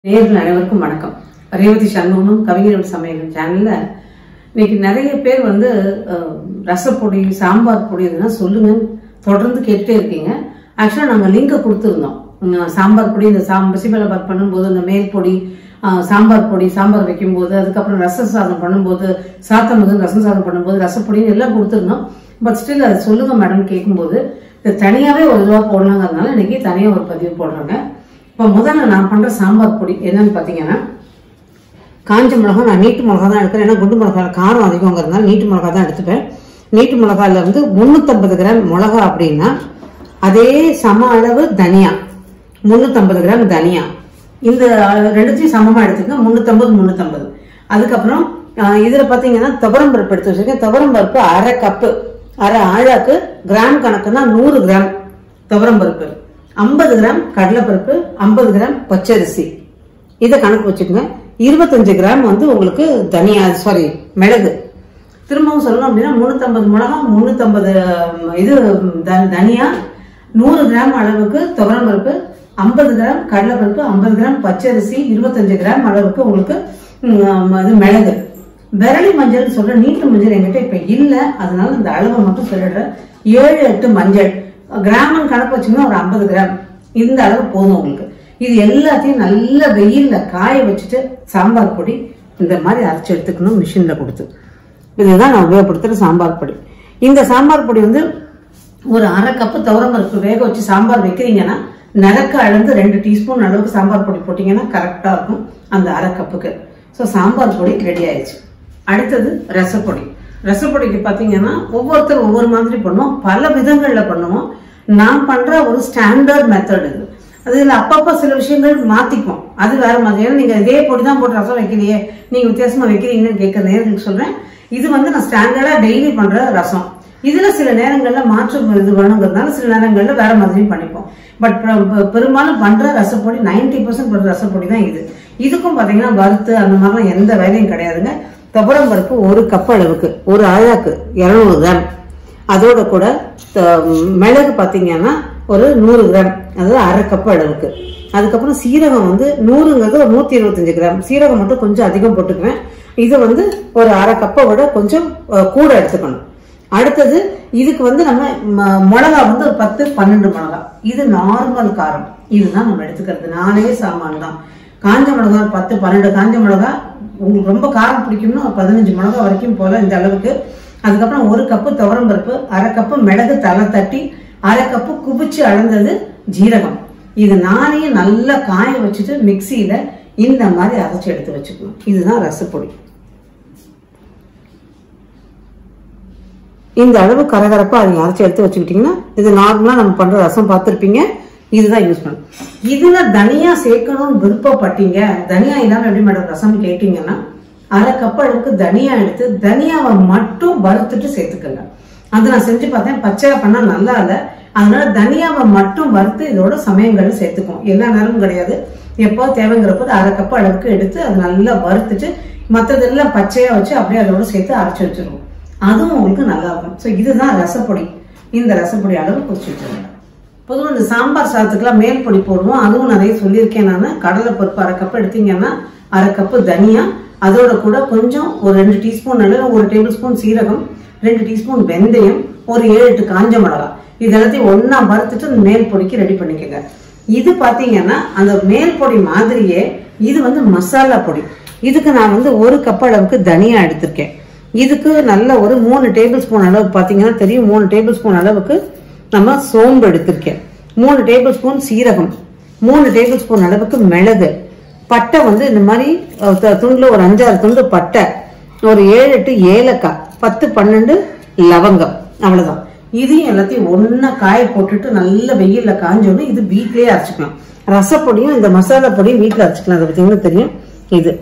நேயர்கள் அனைவருக்கும் வணக்கம் ரேவதி சண்முகமும் கவிஞர்கள் சமையல் சேனல்ல இன்னைக்கு நிறைய பேர் வந்து அஹ், ரசப்பொடி சாம்பார் பொடி இதெல்லாம் சொல்லுங்க தொடர்ந்து கேட்டுட்டே இருக்கீங்க ஆக்சுவலா நாங்க லிங்கை கொடுத்துருந்தோம் உம், சாம்பார் பொடி இந்த சாம் பிசிபெல்லாம் பண்ணும்போது இந்த மேல் பொடி அஹ், சாம்பார் பொடி சாம்பார் வைக்கும்போது அதுக்கப்புறம் ரச சாதம் பண்ணும்போது சாத்தம் வந்து ரசம் சாதம் பண்ணும்போது ரசப்பொடின்னு எல்லாம் கொடுத்துருந்தோம் பட் ஸ்டில் அதை சொல்லுங்க மேடம் கேட்கும்போது இது தனியாவே ஒரு இதுவா போடலாங்கிறதுனால இன்னைக்கு தனியா ஒரு பதிவு போடுறேங்க இப்போ முதல்ல நான் பண்ற சாம்பார் பொடி என்னன்னு பாத்தீங்கன்னா காஞ்ச மிளகா நான் நீட்டு மிளகா தான் எடுக்கிறேன் ஏன்னா குண்டு மிளகா காரம் அதிகங்கிறதுனால நீட்டு மிளகா தான் எடுத்துப்பேன் நீட்டு மிளகால வந்து முந்நூற்றம்பது கிராம் மிளகா அப்படின்னா அதே சம அளவு தனியா முந்நூற்றம்பது கிராம் தனியா இந்த அளவு ரெண்டுத்தையும் சமமாக எடுத்துக்கங்க முந்நூற்றம்பது முந்நூற்றம்பது அதுக்கப்புறம் ஆஹ், இதுல பாத்தீங்கன்னா துவரம் பருப்பு எடுத்து வச்சிருக்கேன் துவரம் பருப்பு அரை கப்பு அரை ஆழாக்கு கிராம் கணக்குன்னா நூறு கிராம் துவரம் பருப்பு ஐம்பது கிராம் கடலைப்பருப்பு ஐம்பது கிராம் பச்சரிசி இதை கணக்கு வச்சுக்கோங்க இருபத்தஞ்சு கிராம் வந்து உங்களுக்கு தனியா சாரி மிளகு திரும்பவும் சொல்லணும் அப்படின்னா முந்நூற்றம்பது மிளகா முந்நூற்றம்பது இது த- தனியா நூறு கிராம் அளவுக்கு துவரம் பருப்பு ஐம்பது கிராம் கடலைப்பருப்பு ஐம்பது கிராம் பச்சரிசி இருபத்தஞ்சு கிராம் அளவுக்கு உங்களுக்கு ம், இது மிளகு விரலி மஞ்சள் சொல்ற நீட்டு மஞ்சள் என்கிட்ட இப்ப இல்ல அதனால இந்த அளவை மட்டும் சொல்லிடுறேன் ஏழு எட்டு மஞ்சள் கிராமம் கணக்கு வச்சீங்கன்னா ஒரு ஐம்பது கிராம் இந்த அளவு போதும் உங்களுக்கு இது எல்லாத்தையும் நல்ல வெயில்ல காய வச்சுட்டு சாம்பார் பொடி இந்த மாதிரி அரைச்சு எடுத்துக்கணும் மிஷின்ல கொடுத்து இதுதான் நான் உபயோகப்படுத்துற சாம்பார் பொடி இந்த சாம்பார் பொடி வந்து ஒரு அரை கப்பு துவரம்பருப்பு வேக வச்சு சாம்பார் வைக்கிறீங்கன்னா நிறக்க அளந்து ரெண்டு டீஸ்பூன் அளவுக்கு சாம்பார் பொடி போட்டீங்கன்னா கரெக்டா இருக்கும் அந்த அரை கப்புக்கு ஸோ சாம்பார் பொடி ரெடி ஆயிடுச்சு அடுத்தது ரசப்பொடி ரசப்பொடிக்கு பார்த்தீங்கன்னா ஒவ்வொருத்தரும் ஒவ்வொரு மாதிரி பண்ணுவோம் பல விதங்கள்ல பண்ணுவோம் நான் பண்ற ஒரு ஸ்டாண்டர்ட் மெத்தட் இது அதுல அப்பப்போ சில விஷயங்கள் மாத்திப்போம் அது வேற மாதிரி ஏன்னா நீங்க இதே பொடி தான் போட்டு ரசம் வைக்கலையே நீங்க வித்தியாசமா வைக்கிறீங்கன்னு கேட்கற நேரத்துக்கு சொல்றேன் இது வந்து நான் ஸ்டாண்டர்டா டெய்லி பண்ற ரசம் இதுல சில நேரங்கள்ல மாற்று இது வேணுங்கிறதுனால சில நேரங்கள்ல வேற மாதிரியும் பண்ணிப்போம் பட் பெரும்பாலும் பண்ற ரசப்பொடி 90% பர்சன்ட் பண்ற ரசப்பொடி தான் இது இதுக்கும் பாத்தீங்கன்னா வறுத்து அந்த மாதிரிலாம் எந்த வேலையும் கிடையாதுங்க துவரம் பருப்பு ஒரு கப் அளவுக்கு ஒரு ஆழாக்கு இருநூறு கிராம் அதோட கூட த- மிளகு பாத்தீங்கன்னா ஒரு நூறு கிராம் அதாவது அரை கப் அளவுக்கு அதுக்கப்புறம் சீரகம் வந்து நூறுங்கிறது ஒரு நூத்தி இருபத்தஞ்சு கிராம் சீரகம் மட்டும் கொஞ்சம் அதிகம் போட்டுக்குவேன் இது வந்து ஒரு அரை கப்பை விட கொஞ்சம் அஹ், கூட எடுத்துக்கணும் அடுத்தது இதுக்கு வந்து நம்ம ம- மிளகா வந்து ஒரு பத்து பன்னெண்டு மிளகா இது நார்மல் காரம் இதுதான் நம்ம எடுத்துக்கிறது நானே சாமான் தான் காஞ்ச மிளகா ஒரு பத்து பன்னெண்டு காஞ்ச மிளகா உங்களுக்கு ரொம்ப காரம் பிடிக்கும்னா ஒரு பதினஞ்சு மிளகா வரைக்கும் போல இந்த அளவுக்கு அதுக்கப்புறம் ஒரு கப்பு துவரம் பருப்பு அரை கப்பு மிளகு தலை தட்டி அரை கப்பு குபிச்சு அளந்தது ஜீரகம் இது நானே நல்லா காய வச்சுட்டு மிக்சியில இந்த மாதிரி அரைச்சு எடுத்து வச்சுக்கணும் இதுதான் ரசப்பொடி இந்த அளவு கரகரப்பா அதை அரைச்சி எடுத்து வச்சுக்கிட்டீங்கன்னா இது நார்மலா நம்ம பண்ற ரசம் பார்த்திருப்பீங்க இதுதான் யூஸ் பண்ணணும் இதுல தனியா சேர்க்கணும்னு விருப்பப்பட்டீங்க தனியா இல்லாம எப்படி மேடம் ரசம் கேட்டீங்கன்னா அரை கப் அளவுக்கு தனியா எடுத்து தனியாவை மட்டும் வறுத்துட்டு சேர்த்துக்கங்க அது நான் செஞ்சு பார்த்தேன் பச்சையா பண்ணா நல்லா இல்ல அதனால தனியாவை மட்டும் வறுத்து இதோட சமயங்கள்ல சேர்த்துக்கும் எல்லா நேரமும் கிடையாது எப்போ தேவைங்கிறப்போ அரை கப் அளவுக்கு எடுத்து அது நல்லா வறுத்துட்டு மற்றதெல்லாம் பச்சையா வச்சு அப்படியே அதோட சேர்த்து அரைச்சு வச்சிருவோம் அதுவும் உங்களுக்கு நல்லா இருக்கும் ஸோ இதுதான் ரசப்பொடி இந்த ரசப்பொடி அளவு குறிச்சு வச்சுருங்க பொதுவாக இந்த சாம்பார் சாதத்துக்குலாம் மேல் பொடி போடுவோம் அதுவும் நிறைய சொல்லியிருக்கேன் நான் கடலை பருப்பு அரை கப் எடுத்தீங்கன்னா அரை கப்பு தனியா அதோட கூட கொஞ்சம் ஒரு ரெண்டு டீஸ்பூன் அளவு ஒரு டேபிள் ஸ்பூன் சீரகம் ரெண்டு டீஸ்பூன் வெந்தயம் ஒரு ஏழு எட்டு காஞ்ச மிளகா இது எல்லாத்தையும் ஒண்ணா வறுத்துட்டு அந்த மேல் பொடிக்கு ரெடி பண்ணிக்கங்க இது பாத்தீங்கன்னா அந்த மேல் பொடி மாதிரியே இது வந்து மசாலா பொடி இதுக்கு நான் வந்து ஒரு கப் அளவுக்கு தனியா எடுத்திருக்கேன் இதுக்கு நல்ல ஒரு மூணு டேபிள் ஸ்பூன் அளவு பாத்தீங்கன்னா தெரியும் மூணு டேபிள் ஸ்பூன் அளவுக்கு நம்ம சோம்பு எடுத்திருக்கேன் மூணு டேபிள் ஸ்பூன் சீரகம் மூணு டேபிள் ஸ்பூன் அளவுக்கு மிளகு பட்டை வந்து இந்த மாதிரி அஹ், த- துண்டுல ஒரு அஞ்சாறு துண்டு பட்டை ஒரு ஏழு எட்டு ஏலக்காய் பத்து பன்னெண்டு லவங்கம் அவ்வளவுதான் இதையும் எல்லாத்தையும் ஒண்ணா காய போட்டுட்டு நல்ல வெயில்ல காஞ்சோன்னு இது வீட்லயே அரைச்சிக்கலாம் ரசப்பொடியும் இந்த மசாலா பொடியும் வீட்ல அரைச்சிக்கலாம் அதை பார்த்தீங்கன்னா தெரியும் இது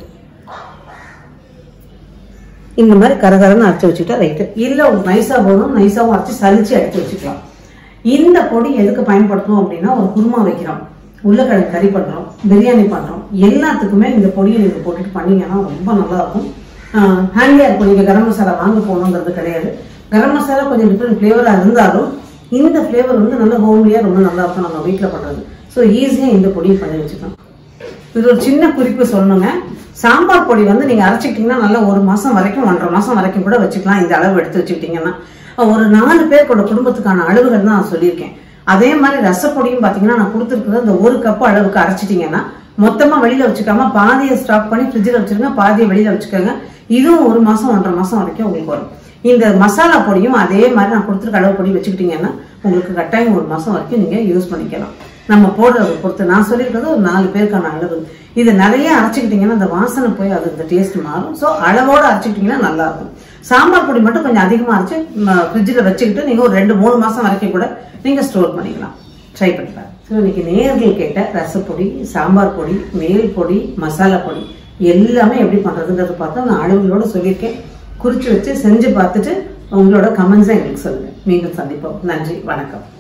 இந்த மாதிரி கரகரன்னு அரைச்சு வச்சுட்டா ரைட்டு இல்ல உங்களுக்கு நைஸா போகணும் நைஸாவும் அரைச்சு சலிச்சு எடுத்து வச்சுக்கலாம் இந்த பொடி எதுக்கு பயன்படுத்தணும் அப்படின்னா ஒரு குருமா வைக்கிறோம் உருளைக்கிழங்கு கறி பண்றோம் பிரியாணி பண்றோம் எல்லாத்துக்குமே இந்த பொடியை நீங்க போட்டுட்டு பண்ணீங்கன்னா ரொம்ப நல்லா இருக்கும் ஹேண்டியா இருக்கும் நீங்க கரம் மசாலா வாங்க போகணுங்கிறது கிடையாது கரம் மசாலா கொஞ்சம் டிஃப்ரெண்ட் ஃப்ளேவரா இருந்தாலும் இந்த ஃப்ளேவர் வந்து நல்ல ஹோம்லியா ரொம்ப நல்லா இருக்கும் நம்ம வீட்டில் பண்றது ஸோ ஈஸியாக இந்த பொடியை பண்ணி வச்சுக்கலாம் இது ஒரு சின்ன குறிப்பு சொல்லணுங்க சாம்பார் பொடி வந்து நீங்க அரைச்சிக்கிட்டீங்கன்னா நல்லா ஒரு மாசம் வரைக்கும் ஒன்றரை மாசம் வரைக்கும் கூட வச்சுக்கலாம் இந்த அளவு எடுத்து வச்சுக்கிட்டீங்கன்னா ஒரு நாலு பேருக்கோட குடும்பத்துக்கான அளவுகள் தான் நான் சொல்லியிருக்கேன் அதே மாதிரி ரசப்பொடியும் பாத்தீங்கன்னா நான் கொடுத்துருக்கிறது இந்த ஒரு கப் அளவுக்கு அரைச்சிட்டீங்கன்னா மொத்தமா வெளியில வச்சுக்காம பாதியை ஸ்டாக் பண்ணி ஃப்ரிட்ஜில் வச்சிருங்க பாதியை வெளியில வச்சுக்கோங்க இதுவும் ஒரு மாசம் ஒன்றரை மாசம் வரைக்கும் உங்களுக்கு வரும் இந்த மசாலா பொடியும் அதே மாதிரி நான் கொடுத்துருக்க அளவு பொடி வச்சுக்கிட்டீங்கன்னா உங்களுக்கு கட்டாயம் ஒரு மாசம் வரைக்கும் நீங்க யூஸ் பண்ணிக்கலாம் நம்ம போடுறத பொறுத்து நான் சொல்லியிருக்கிறது ஒரு நாலு பேருக்கான அளவு இது நிறைய அரைச்சிக்கிட்டீங்கன்னா அந்த வாசனை போய் அது இந்த டேஸ்ட் மாறும் ஸோ அளவோட அரைச்சிக்கிட்டீங்கன்னா நல்லா இருக்கும் சாம்பார் பொடி மட்டும் கொஞ்சம் அதிகமாக அரைச்சு ஃப்ரிட்ஜில் வச்சுக்கிட்டு நீங்கள் ஒரு ரெண்டு மூணு மாதம் வரைக்கும் கூட நீங்கள் ஸ்டோர் பண்ணிக்கலாம் ட்ரை பண்ணி பாருங்க ஸோ இன்னைக்கு நேர்கள் கேட்ட ரசப்பொடி சாம்பார் பொடி மேல் பொடி மசாலா பொடி எல்லாமே எப்படி பண்ணுறதுங்கிறத பார்த்தா நான் அளவுகளோட சொல்லியிருக்கேன் குறிச்சு வச்சு செஞ்சு பார்த்துட்டு உங்களோட கமெண்ட்ஸை எங்களுக்கு சொல்லுங்கள் மீண்டும் சந்திப்போம் நன்றி வணக்கம்